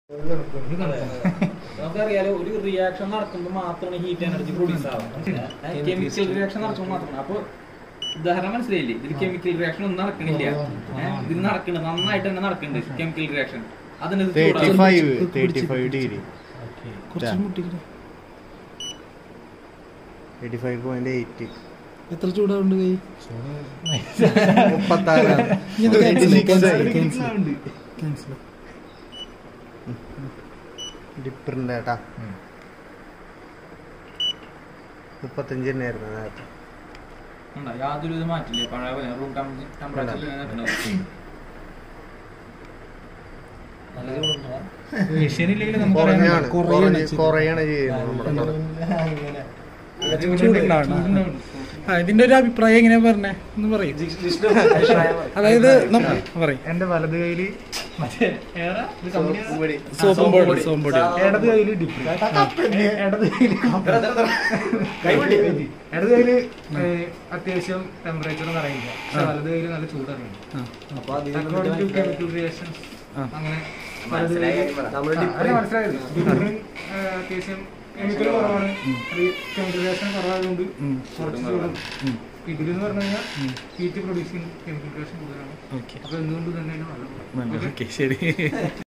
നമുക്കറിയാലോ ഒരു റിയാക്ഷൻ നടക്കുമ്പോൾ മാത്രമാണ് ഹീറ്റ് എനർജി പ്രൊഡ്യൂസ് ആവുന്നത് കെമിക്കൽ റിയാക്ഷൻ നടക്കുമ്പോൾ മാത്രമാണ് അപ്പൊ ഉദാഹരണം മനസ്സിലായില്ലേ ഇതിൽ കെമിക്കൽ റിയാക്ഷൻ ഒന്നും നടക്കണില്ല ഏഹ് ഇതിൽ നടക്കുന്നുണ്ട് നന്നായിട്ട് തന്നെ നടക്കുന്നുണ്ട് കെമിക്കൽ റിയാക്ഷൻ അതിന് ഇത് തേർട്ടി ചൂടാവും. ഫൈവ് തേർട്ടി ഫൈവ് ഡിഗ്രി കുറച്ച് മുട്ടിക്കണം എയ്റ്റി ഫൈവ് പോയിന്റ് എയ്റ്റ് എത്ര ചൂടാവുണ്ട് കൈ മുപ്പത്താറാണ് ഇനി അത് cancel ആയി, cancel ആയി, cancel ആയി. ഡിപ്പറിന്റെ ഏട്ടാ മുപ്പത്തഞ്ച് തന്നെയായിരുന്നു നേരത്തെ ഉണ്ടോ? യാതൊരു ഇത് മാറ്റില്ല പഴയ പോലെ റൂം ടെമ്പറേച്ചർ കുറഞ്ഞാണ് കുറയാണ് കുറഞ്ഞ് കുറയാണ് ചെയ്യുന്നത് നമ്മുടെ തുടക്കം ചൂടുണ്ടാവണം. ആ, ഇതിന്റെ ഒരു അഭിപ്രായം എങ്ങനെയാ പറഞ്ഞേ ഒന്ന് പറയും അതായത് നമ്മ- പറയ് എന്റെ വലത് കയ്യില് സോപ്പും പൊടി സോപ്പും പൊടി ഇടത് കയ്യില് ഡിപ്പ് ഇടത് കയ്യില് ഇടത് കയ്യില് ഏഹ്, അത്യാവശ്യം ടെമ്പറേച്ചർ അറിയില്ല പക്ഷെ വലത് കയ്യില് നല്ല ചൂടറിയുണ്ട് According to chemical reactions, ആ. അങ്ങനെ വലത് കയ്യില് അല്ല, മനസ്സിലായത് ഡിപ്പറിന് ഏഹ്, അത്യാവശ്യം കെമിക്കൽ കുറവാണ് അത് കെമിക്കൽ റിയാക്ഷൻ കുറവായതുകൊണ്ട് കുറച്ച് ചൂടും ഇതിലെന്ന് പറഞ്ഞു കഴിഞ്ഞാൽ ഹീറ്റ് പ്രൊഡ്യൂസ് ചെയ്യുന്ന കെമിക്കൽ റിയാക്ഷൻ കൂടുതലാണ് ഓക്കെ അപ്പൊ എന്തുകൊണ്ട് തന്നെയാണ് നല്ലത് ഓക്കെ ശരി